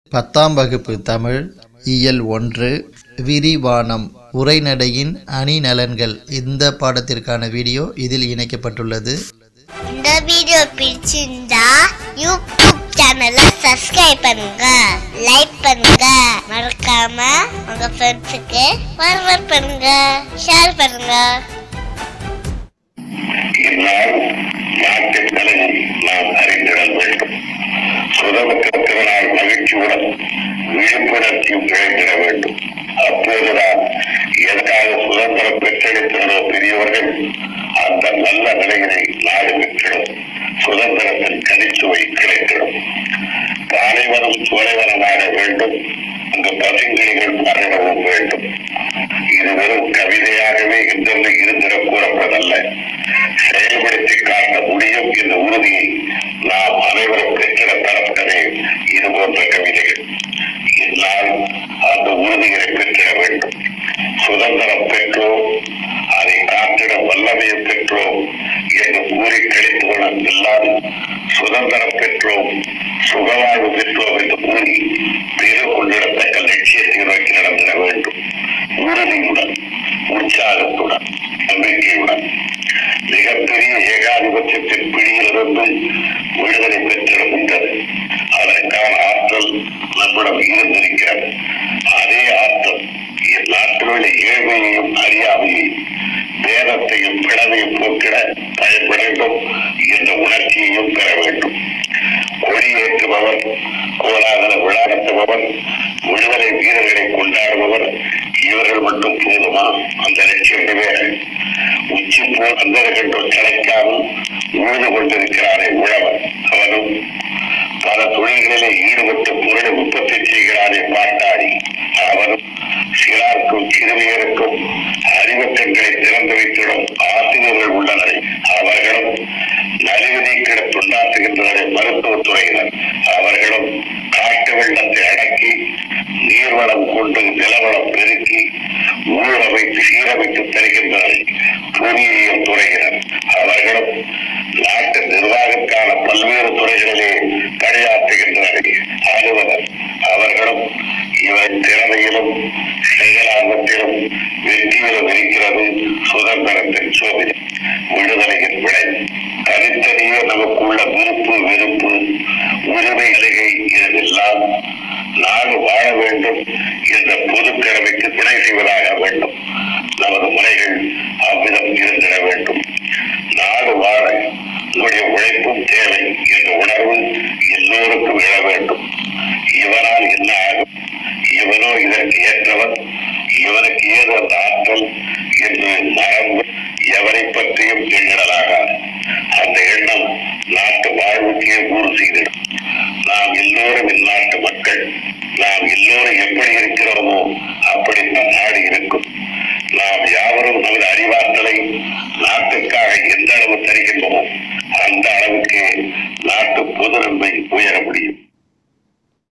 பத்தாம் வகுப்பு தமிழ் இயல் ஒன்று விரிவானம் உரைநடையின் அணி நலன்கள் இந்த பாடத்திற்கான வீடியோ இதில் இணைக்கப்பட்டுள்ளது இந்த வீடியோ பிடிச்சிருந்தா யூடியூப் சேனலை சப்ஸ்கிரைப் பண்ணுங்க லைக் பண்ணுங்க மறக்காம உங்க ஃப்ரெண்ட்ஸுக்கு ஃபார்வர்ட் பண்ணுங்க ஷேர் பண்ணுங்க இந்நாள் நாட்டின் நலனை நாம் அறிந்திட வேண்டும் சுதந்திர திருநாள் மகிழ்ச்சியுடன் விழிப்புணர்ச்சியும் இழைத்திட வேண்டும் அப்போதுதான் எதற்காக சுதந்திரம் பெற்றெடுத்துள்ளோ பெரியவர்கள் அந்த நல்ல நிலையினை நாடு பெற்றிடும் சுதந்திரத்தின் கனிச்சுவை கிடைத்திடும் பாலைவனம் சோலைவனமாக வேண்டும் அங்கு பசுங்கிளிகள் பாடிடவும் வேண்டும் இது வெறும் கவிதையாகவே இன்றென்று இருந்திடக் கூறப்படல்ல செயல்படுத்தி காட்ட முடியும் என்ற உறுதியை நாம் அனைவரும் பெற்றிட பெறப்பட்டதே இது போன்ற கவிதைகள் இந்நாள் அந்த உறுதிகளை பெற்றிட வேண்டும் சுதந்திரம் பெற்றோம் அதை காத்திட வல்லமையை பெற்றோம் என்று கூறி கழித்து கொள்ள இல்லாது சுதந்திரம் பெற்றோம் சுகவாழ்வு பெற்றோம் என்று கூறி பெரு கொண்டிடத்தக்க லட்சியத்தை நோக்கி நடந்திட வேண்டும் உறுதியுடன் உற்சாகத்துடன் நம்பிக்கையுடன் மிகப்பெரிய ஏகாதிபத்தியத்தின் பிடியிலிருந்து விடுதலை பெற்றிருக்கின்றது அதற்கான ஆற்றல் நம்மிடம் இருந்திருக்கிறது அதே ஆற்றல் இந்நாட்டில் உள்ள ஏழ்மையையும் அறியாமையையும் வேதத்தையும் பிளவையும் போக்கிட பயன்பட வேண்டும் என்ற உணர்ச்சியையும் பெற வேண்டும் கொடியேற்றுபவர் கோலாகல விழா நடத்துபவர் விடுதலை வீரர்களை கொண்டாடுபவர் இவர்கள் மட்டும் போதுமா அந்த லட்சியம் வேறு உச்சி போல் அந்தர்கள் கிடைக்காமல் உழுது கொண்டிருக்கிறாரே உழவர் அவனும் பல தொழில்களிலே ஈடுபட்டு பொருளை உற்பத்தி செய்கிறாரே பாட்டாளி அவனும் சிறாருக்கும் சிறுமியருக்கும் அறிவக்கங்களை திறந்து வைத்திடும் ஆசிரியர்கள் உள்ளனர் அவர்களும் நலிவு நீக்கிட துண்டாற்றுகின்றனர் மருத்துவத்துறையினர் அவர்களும் காட்டு வெள்ளத்தை அடக்கி நீர்வளம் கொண்டு நிலவளம் பெருக்கி ஊழமைத்து சீரமைத்து தருகின்றனர் பொறியியல் துறையினர் அவர்களும் நாட்டு நிர்வாகத்தான பல்வேறு துறைகளிலே பணியாற்றுகின்றனர் அலுவலர் அவர்களும் இவர் திறமையிலும் செயலார்வத்திலும் வெற்றியிலும் இருக்கிறது சுதந்திரத்தின் சோதனை விடுதலையின் விடை தனித்தனியே நமக்குள்ள விருப்பு வெறுப்பு உரிமை அலிகை இதெல்லாம் நாடு வாழ வேண்டும் என்ற பொது திறமைக்கு துணை செய்வதாக வேண்டும் நமது முறைகள் அவ்விதம் இருந்திட வேண்டும் நாடு வாழ உங்களுடைய உழைப்பும் தேவை என்ற உணர்வு எல்லோருக்கும் எழ வேண்டும் இவனால் என்ன ஆகும் இவனோ இதற்கு ஏற்றவன் இவனுக்கு ஏது அந்த ஆற்றல் என்று மறந்து எவரை பற்றியும் எண்ணிடலாகாது அந்த எண்ணம் நாட்டு வாழ்வுக்கே ஊறு செய்திடும் நாம் எல்லோரும் இந்நாட்டு மக்கள் நாம் எல்லோரும் எப்படி இருக்கிறோம்